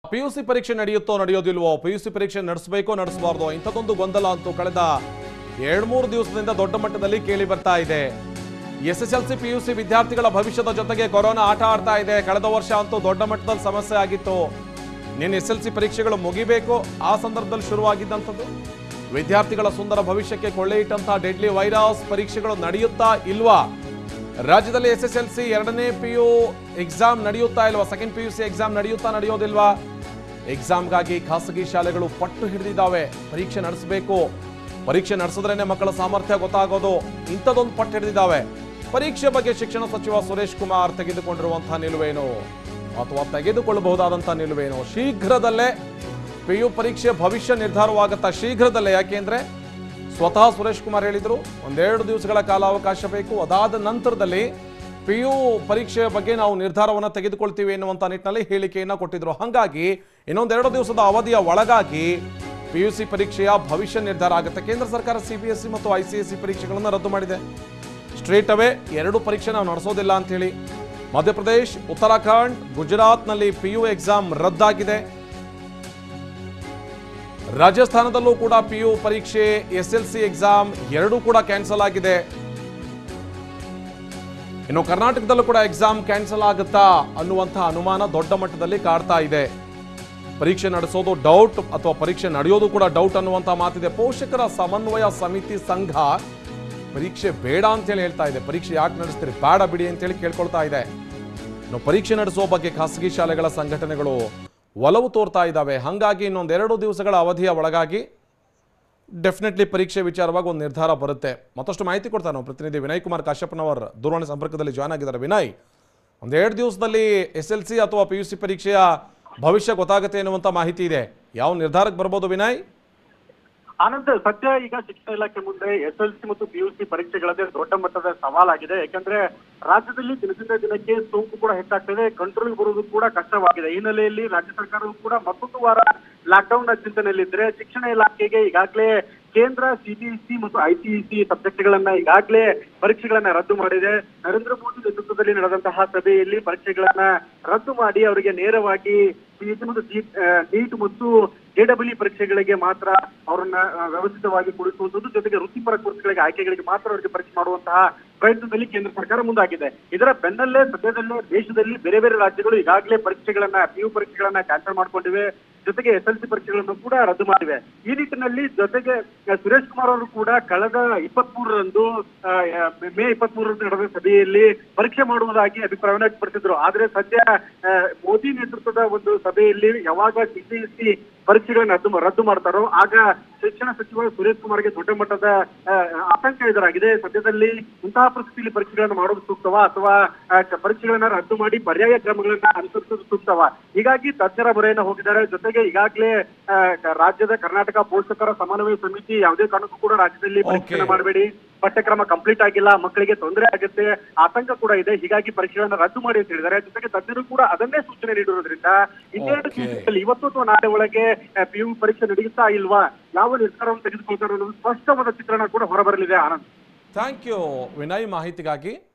PUC ಪರೀಕ್ಷೆ ನಡೆಯುತ್ತೋ ನಡೆಯೋದಿಲ್ವೋ PUC ಪರೀಕ್ಷೆ ನಡೆಸಬೇಕೋ ನಡೆಸಬಾರ್ದೋ ಇಂಥದ್ದೊಂದು ಗೊಂದಲ ಅಂತೂ ಕಳೆದ ಎರಡ್ ಮೂರು ದಿವಸದಿಂದ ದೊಡ್ಡ ಮಟ್ಟದಲ್ಲಿ ಕೇಳಿ ಬರ್ತಾ ಇದೆ S S L C P U C ವಿದ್ಯಾರ್ಥಿಗಳ ಭವಿಷ್ಯದ ಜೊತೆಗೆ ಕೊರೋನಾ ಆಟ ಆಡ್ತಾ ಇದೆ ಕಳೆದ ವರ್ಷ ಅಂತೂ ದೊಡ್ಡ ಮಟ್ಟದಲ್ಲಿ ಸಮಸ್ಯೆ ಆಗಿತ್ತು ನಿನ್ನ ಎಸ್ ಎಲ್ ಸಿ ಪರೀಕ್ಷೆಗಳು ಮುಗಿಬೇಕು ಆ ಸಂದರ್ಭದಲ್ಲಿ ಶುರುವಾಗಿದ್ದಂಥದ್ದು ವಿದ್ಯಾರ್ಥಿಗಳ ಸುಂದರ ಭವಿಷ್ಯಕ್ಕೆ ಕೊಳ್ಳೆ ಇಟ್ಟಂತಹ ಡೆಡ್ಲಿ ವೈರಸ್ ಪರೀಕ್ಷೆಗಳು ನಡೆಯುತ್ತಾ ಇಲ್ವಾ ರಾಜ್ಯದಲ್ಲಿ ಎಸ್ ಎಸ್ ಎಲ್ ಸಿ ಎರಡನೇ ಪಿ ಯು ಎಕ್ಸಾಮ್ ನಡೆಯುತ್ತಾ ಇಲ್ವಾ second P U C exam ನಡೆಯುತ್ತಾ ನಡೆಯೋದಿಲ್ವಾ ಎಕ್ಸಾಮ್ಗಾಗಿ ಖಾಸಗಿ ಶಾಲೆಗಳು ಪಟ್ಟು ಹಿಡಿದಿದ್ದಾವೆ ಪರೀಕ್ಷೆ ನಡೆಸಬೇಕು ಪರೀಕ್ಷೆ ನಡೆಸಿದ್ರೇನೆ ಮಕ್ಕಳ ಸಾಮರ್ಥ್ಯ ಗೊತ್ತಾಗೋದು ಇಂಥದ್ದೊಂದು ಪಟ್ಟು ಹಿಡಿದಿದ್ದಾವೆ ಪರೀಕ್ಷೆ ಬಗ್ಗೆ ಶಿಕ್ಷಣ ಸಚಿವ ಸುರೇಶ್ ಕುಮಾರ್ ತೆಗೆದುಕೊಂಡಿರುವಂತಹ ನಿಲುವೇನು ಅಥವಾ ತೆಗೆದುಕೊಳ್ಳಬಹುದಾದಂತಹ ನಿಲುವೇನು ಶೀಘ್ರದಲ್ಲೇ ಪಿ ಯು ಪರೀಕ್ಷೆ ಭವಿಷ್ಯ ನಿರ್ಧಾರವಾಗುತ್ತಾ ಶೀಘ್ರದಲ್ಲೇ ಯಾಕೆಂದ್ರೆ ಸ್ವತಃ ಸುರೇಶ್ ಕುಮಾರ್ ಹೇಳಿದ್ರು ಒಂದೆರಡು ದಿವಸಗಳ ಕಾಲಾವಕಾಶ ಬೇಕು ಅದಾದ ನಂತರದಲ್ಲಿ ಪಿ ಯು ಪರೀಕ್ಷೆಯ ಬಗ್ಗೆ ನಾವು ನಿರ್ಧಾರವನ್ನು ತೆಗೆದುಕೊಳ್ತೀವಿ ಎನ್ನುವಂಥ ನಿಟ್ಟಿನಲ್ಲಿ ಹೇಳಿಕೆಯನ್ನು ಕೊಟ್ಟಿದ್ರು ಹಾಗಾಗಿ ಇನ್ನೊಂದೆರಡು ದಿವಸದ ಅವಧಿಯ ಒಳಗಾಗಿ ಪಿ ಯು ಸಿ ಪರೀಕ್ಷೆಯ ಭವಿಷ್ಯ ನಿರ್ಧಾರ ಆಗುತ್ತೆ ಕೇಂದ್ರ ಸರ್ಕಾರ ಸಿ ಬಿ ಎಸ್ ಸಿ ಮತ್ತು ಐ ಸಿ ಎಸ್ ಸಿ ಪರೀಕ್ಷೆಗಳನ್ನು ರದ್ದು ಮಾಡಿದೆ ಸ್ಟ್ರೇಟ್ ಅವೇ ಎರಡು ಪರೀಕ್ಷೆ ನಾವು ನಡೆಸೋದಿಲ್ಲ ಅಂತ ಹೇಳಿ ಮಧ್ಯಪ್ರದೇಶ್ ಉತ್ತರಾಖಂಡ್ ಗುಜರಾತ್ನಲ್ಲಿ ಪಿ ಯು ಎಕ್ಸಾಮ್ ರದ್ದಾಗಿದೆ ರಾಜಸ್ಥಾನದಲ್ಲೂ ಕೂಡ ಪಿ ಯು ಪರೀಕ್ಷೆ ಎಸ್ ಎಲ್ ಸಿ ಎಕ್ಸಾಮ್ ಎರಡೂ ಕೂಡ ಕ್ಯಾನ್ಸಲ್ ಆಗಿದೆ ಇನ್ನು ಕರ್ನಾಟಕದಲ್ಲೂ ಕೂಡ ಎಕ್ಸಾಮ್ ಕ್ಯಾನ್ಸಲ್ ಆಗುತ್ತಾ ಅನ್ನುವಂತಹ ಅನುಮಾನ ದೊಡ್ಡ ಮಟ್ಟದಲ್ಲಿ ಕಾಡ್ತಾ ಇದೆ ಪರೀಕ್ಷೆ ನಡೆಸೋದು ಡೌಟ್ ಅಥವಾ ಪರೀಕ್ಷೆ ನಡೆಯೋದು ಕೂಡ ಡೌಟ್ ಅನ್ನುವಂತಹ ಮಾತಿದೆ ಪೋಷಕರ ಸಮನ್ವಯ ಸಮಿತಿ ಸಂಘ ಪರೀಕ್ಷೆ ಬೇಡ ಅಂತೇಳಿ ಹೇಳ್ತಾ ಇದೆ ಪರೀಕ್ಷೆ ಯಾಕೆ ನಡೆಸ್ತೀರಿ ಬೇಡ ಬಿಡಿ ಅಂತೇಳಿ ಕೇಳ್ಕೊಳ್ತಾ ಇದೆ ಇನ್ನು ಪರೀಕ್ಷೆ ನಡೆಸುವ ಬಗ್ಗೆ ಖಾಸಗಿ ಶಾಲೆಗಳ ಸಂಘಟನೆಗಳು ಒಲವು ತೋರ್ತಾ ಇದ್ದಾವೆ ಹಾಗಾಗಿ ಇನ್ನೊಂದೆರಡು ದಿವಸಗಳ ಅವಧಿಯ ಒಳಗಾಗಿ ಡೆಫಿನೆಟ್ಲಿ ಪರೀಕ್ಷೆ ವಿಚಾರವಾಗಿ ಒಂದು ನಿರ್ಧಾರ ಬರುತ್ತೆ ಮತ್ತಷ್ಟು ಮಾಹಿತಿ ಕೊಡ್ತಾರೆ ನಾವು ಪ್ರತಿನಿಧಿ ವಿನಯ್ ಕುಮಾರ್ ಕಾಶ್ಯಪ್ಪನವರ್ ದೂರವಾಣಿ ಸಂಪರ್ಕದಲ್ಲಿ ಜಾಯ್ನ್ ಆಗಿದ್ದಾರೆ ವಿನಯ್ ಒಂದೆರಡು ದಿವಸದಲ್ಲಿ ಎಸ್ ಎಲ್ ಸಿ ಅಥವಾ ಪಿ ಯು ಸಿ ಪರೀಕ್ಷೆಯ ಭವಿಷ್ಯ ಗೊತ್ತಾಗುತ್ತೆ ಎನ್ನುವಂಥ ಮಾಹಿತಿ ಇದೆ ಯಾವ ನಿರ್ಧಾರಕ್ಕೆ ಬರ್ಬೋದು ವಿನಯ್ ಆನಂದ್ ಸದ್ಯ ಈಗ ಶಿಕ್ಷಣ ಇಲಾಖೆ ಮುಂದೆ ಎಸ್ ಎಲ್ ಸಿ ಮತ್ತು ಪಿಯುಸಿ ಪರೀಕ್ಷೆಗಳದ್ದೇ ದೊಡ್ಡ ಮಟ್ಟದ ಸವಾಲಾಗಿದೆ ಯಾಕಂದ್ರೆ ರಾಜ್ಯದಲ್ಲಿ ದಿನದಿಂದ ದಿನಕ್ಕೆ ಸೋಂಕು ಕೂಡ ಹೆಚ್ಚಾಗ್ತಿದೆ ಕಂಟ್ರೋಲ್ ಬರುವುದು ಕೂಡ ಕಷ್ಟವಾಗಿದೆ ಈ ಹಿನ್ನೆಲೆಯಲ್ಲಿ ರಾಜ್ಯ ಸರ್ಕಾರವು ಕೂಡ ಮತ್ತೊಂದು ವಾರ ಲಾಕ್ಡೌನ್ ನ ಚಿಂತನೆಯಲ್ಲಿದ್ರೆ ಶಿಕ್ಷಣ ಇಲಾಖೆಗೆ ಈಗಾಗಲೇ ಕೇಂದ್ರ ಸಿಬಿಎಸ್ಇ ಮತ್ತು ಐಸಿಎಸ್ಸಿ ಸಬ್ಜೆಕ್ಟ್ಗಳನ್ನ ಈಗಾಗಲೇ ಪರೀಕ್ಷೆಗಳನ್ನ ರದ್ದು ಮಾಡಿದೆ ನರೇಂದ್ರ ಮೋದಿ ನೇತೃತ್ವದಲ್ಲಿ ನಡೆದಂತಹ ಸಭೆಯಲ್ಲಿ ಪರೀಕ್ಷೆಗಳನ್ನ ರದ್ದು ಮಾಡಿ ಅವರಿಗೆ ನೇರವಾಗಿ ಸಿಇಟಿ ಮತ್ತು ನೀಟ್ ಮತ್ತು ಜೆಡಬ್ಲ್ಯೂ ಪರೀಕ್ಷೆಗಳಿಗೆ ಮಾತ್ರ ಅವರನ್ನ ಆ, ವ್ಯವಸ್ಥಿತವಾಗಿ ಕುಳಿಸುವಂತದ್ದು ಜೊತೆಗೆ ವೃತ್ತಿಪರ ಕೋರ್ಸ್ಗಳಿಗೆ ಆಯ್ಕೆಗಳಿಗೆ ಮಾತ್ರ ಅವರಿಗೆ ಪರೀಕ್ಷೆ ಮಾಡುವಂತಹ ಪ್ರಯತ್ನದಲ್ಲಿ ಕೇಂದ್ರ ಸರ್ಕಾರ ಮುಂದಾಗಿದೆ ಇದರ ಬೆನ್ನಲ್ಲೇ ಸದ್ಯದಲ್ಲೇ ದೇಶದಲ್ಲಿ ಬೇರೆ ಬೇರೆ ರಾಜ್ಯಗಳು ಈಗಾಗಲೇ ಪರೀಕ್ಷೆಗಳನ್ನ ಪಿಯು ಪರೀಕ್ಷೆಗಳನ್ನ ಕ್ಯಾನ್ಸಲ್ ಮಾಡ್ಕೊಂಡಿವೆ ಜೊತೆಗೆ ಎಸ್ ಎಲ್ ಸಿ ಪರೀಕ್ಷೆಗಳನ್ನು ಕೂಡ ರದ್ದು ಮಾಡಿವೆ ಈ ನಿಟ್ಟಿನಲ್ಲಿ ಜೊತೆಗೆ ಆ, ಸುರೇಶ್ ಕುಮಾರ್ ಅವರು ಕೂಡ ಕಳೆದ ಇಪ್ಪತ್ತ್ ಮೂರರಂದು ಮೇ ಇಪ್ಪತ್ತ್ ಮೂರರಂದು ನಡೆದ ಸಭೆಯಲ್ಲಿ ಪರೀಕ್ಷೆ ಮಾಡುವುದಾಗಿ ಅಭಿಪ್ರಾಯವನ್ನು ವ್ಯಕ್ತಪಡಿಸಿದ್ರು ಆದ್ರೆ ಸದ್ಯ ಆ, ಮೋದಿ ನೇತೃತ್ವದ ಒಂದು ಸಭೆಯಲ್ಲಿ ಯಾವಾಗ ಸಿಬಿಎಸ್ಇ ಪರೀಕ್ಷೆಗಳನ್ನ ರದ್ದು ರದ್ದು ಮಾಡ್ತಾರೋ ಆಗ ಶಿಕ್ಷಣ ಸಚಿವ ಸುರೇಶ್ ಕುಮಾರ್ಗೆ ದೊಡ್ಡ ಮಟ್ಟದ ಆ, ಆತಂಕ ಎದುರಾಗಿದೆ ಸದ್ಯದಲ್ಲಿ ಇಂತಹ ಪರಿಸ್ಥಿತಿಯಲ್ಲಿ ಪರೀಕ್ಷೆಗಳನ್ನು ಮಾಡೋದು ಸೂಕ್ತವಾ ಅಥವಾ ಆ, ಕ- ಪರೀಕ್ಷೆಗಳನ್ನ ರದ್ದು ಮಾಡಿ ಪರ್ಯಾಯ ಕ್ರಮಗಳನ್ನ ಅನುಸರಿಸೋದು ಸೂಕ್ತವಾ ಹೀಗಾಗಿ ತಜ್ಞರ ಮೊರೆಯನ್ನ ಹೋಗಿದ್ದಾರೆ ಜೊತೆಗೆ ಈಗಾಗಲೇ ಆ, ಕ- ರಾಜ್ಯದ ಕರ್ನಾಟಕ ಪೋಷಕರ ಸಮನ್ವಯ ಸಮಿತಿ ಯಾವುದೇ ಕಾರಣಕ್ಕೂ ಕೂಡ ರಾಜ್ಯದಲ್ಲಿ ಪರೀಕ್ಷೆಗಳನ್ನ Okay. ಮಾಡಬೇಡಿ ಪಠ್ಯಕ್ರಮ ಕಂಪ್ಲೀಟ್ ಆಗಿಲ್ಲ ಮಕ್ಕಳಿಗೆ ತೊಂದರೆ ಆಗುತ್ತೆ ಆತಂಕ ಕೂಡ ಇದೆ ಹೀಗಾಗಿ ಪರೀಕ್ಷೆಗಳನ್ನ ರದ್ದು ಮಾಡಿ ಅಂತ ಹೇಳಿದ್ದಾರೆ ಜೊತೆಗೆ ತಜ್ಞರು ಕೂಡ ಅದನ್ನೇ ಸೂಚನೆ ನೀಡಿರೋದ್ರಿಂದ ಇನ್ನೆರಡು Okay. ದಿವಸದಲ್ಲಿ ಇವತ್ತು ಅಥವಾ ನಾಳೆ ಒಳಗೆ ಪಿ ಯು ಪರೀಕ್ಷೆ ನಡೆಯುತ್ತಾ ಇಲ್ವಾ ಯಾವ ನಿರ್ಧಾರವನ್ನು ತೆಗೆದುಕೊಳ್ತಾರೆ ಅನ್ನೋದು ಸ್ಪಷ್ಟವಾದ ಚಿತ್ರಣ ಕೂಡ ಹೊರಬರಲಿದೆ ಆನಂದ್ ಥ್ಯಾಂಕ್ ಯು ವಿನಯ್ ಮಾಹಿತಿಗಾಗಿ